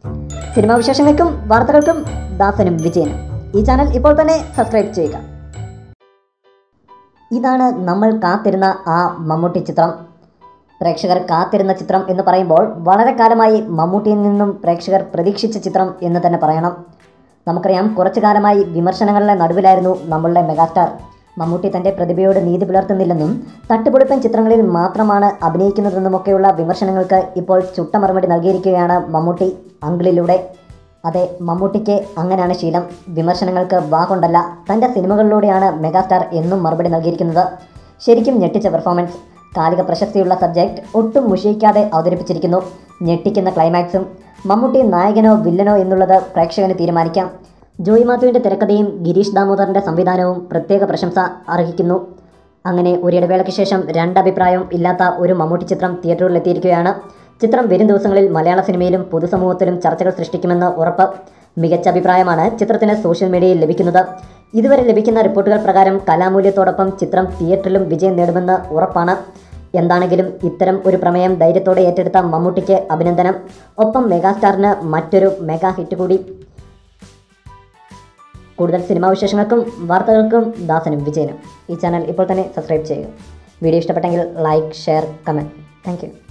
cinema വിശേഷങ്ങൾക്കും വാർത്തകൾക്കും ദാസനും വിജയനും ഈ ചാനൽ ഇപ്പോൾ തന്നെ സബ്സ്ക്രൈബ് ചെയ്യുക ഇതാണ് നമ്മൾ കാത്തിരുന്ന ആ മമ്മൂട്ടി ചിത്രം പ്രേക്ഷകർ കാത്തിരുന്ന ചിത്രം എന്ന് പറയുമ്പോൾ വളരെ കാലമായി മമ്മൂട്ടിയിൽ നിന്നും പ്രേക്ഷകർ പ്രതീക്ഷിച്ച ചിത്രം എന്ന് തന്നെ പറയണം നമുക്കറിയാം കുറച്ചു കാലമായി വിമർശനങ്ങളുടെ നടുവിലായിരുന്നു നമ്മളുടെ മെഗാസ്റ്റാർ മമ്മൂട്ടി തൻ്റെ പ്രതിഭയോട് നീതി പുലർത്തുന്നില്ലെന്നും തട്ടുപൊളിപ്പൻ ചിത്രങ്ങളിൽ മാത്രമാണ് അഭിനയിക്കുന്നതെന്നുമൊക്കെയുള്ള വിമർശനങ്ങൾക്ക് ഇപ്പോൾ ചുട്ട മറുപടി നൽകിയിരിക്കുകയാണ് മമ്മൂട്ടി അങ്കിളിലൂടെ അതെ മമ്മൂട്ടിക്ക് അങ്ങനെയാണ് ശീലം വിമർശനങ്ങൾക്ക് വാകൊണ്ടല്ല തൻ്റെ സിനിമകളിലൂടെയാണ് മെഗാസ്റ്റാർ എന്നും മറുപടി നൽകിയിരിക്കുന്നത് ശരിക്കും ഞെട്ടിച്ച പെർഫോമൻസ് കാലിക പ്രശസ്തിയുള്ള സബ്ജക്റ്റ് ഒട്ടും മുഷിയിക്കാതെ അവതരിപ്പിച്ചിരിക്കുന്നു ഞെട്ടിക്കുന്ന ക്ലൈമാക്സും മമ്മൂട്ടി നായകനോ വില്ലനോ എന്നുള്ളത് പ്രേക്ഷകന് തീരുമാനിക്കാം ജോയി മാത്യുവിൻ്റെ തിരക്കഥയും ഗിരീഷ് ദാമോദറിൻ്റെ സംവിധാനവും പ്രത്യേക പ്രശംസ അർഹിക്കുന്നു അങ്ങനെ ഒരിടവേളയ്ക്ക് ശേഷം രണ്ടഭിപ്രായവും ഇല്ലാത്ത ഒരു മമ്മൂട്ടി ചിത്രം തിയേറ്ററുകളിലെത്തിയിരിക്കുകയാണ് ചിത്രം വരും ദിവസങ്ങളിൽ മലയാള സിനിമയിലും പൊതുസമൂഹത്തിലും ചർച്ചകൾ സൃഷ്ടിക്കുമെന്ന് ഉറപ്പ് മികച്ച അഭിപ്രായമാണ് ചിത്രത്തിന് സോഷ്യൽ മീഡിയയിൽ ലഭിക്കുന്നത് ഇതുവരെ ലഭിക്കുന്ന റിപ്പോർട്ടുകൾ പ്രകാരം കലാമൂല്യത്തോടൊപ്പം ചിത്രം തിയേറ്ററിലും വിജയം നേടുമെന്ന് ഉറപ്പാണ് എന്താണെങ്കിലും ഇത്തരം ഒരു പ്രമേയം ധൈര്യത്തോടെ ഏറ്റെടുത്ത മമ്മൂട്ടിക്ക് അഭിനന്ദനം ഒപ്പം മെഗാസ്റ്റാറിന് മറ്റൊരു മെഗാ ഹിറ്റ് കൂടി കൂടുതൽ സിനിമാ വിശേഷങ്ങൾക്കും വാർത്തകൾക്കും ദാസനും വിജയനും ഈ ചാനൽ ഇപ്പോൾ തന്നെ സബ്സ്ക്രൈബ് ചെയ്യുക വീഡിയോ ഇഷ്ടപ്പെട്ടെങ്കിൽ ലൈക്ക് ഷെയർ കമൻറ്റ് താങ്ക്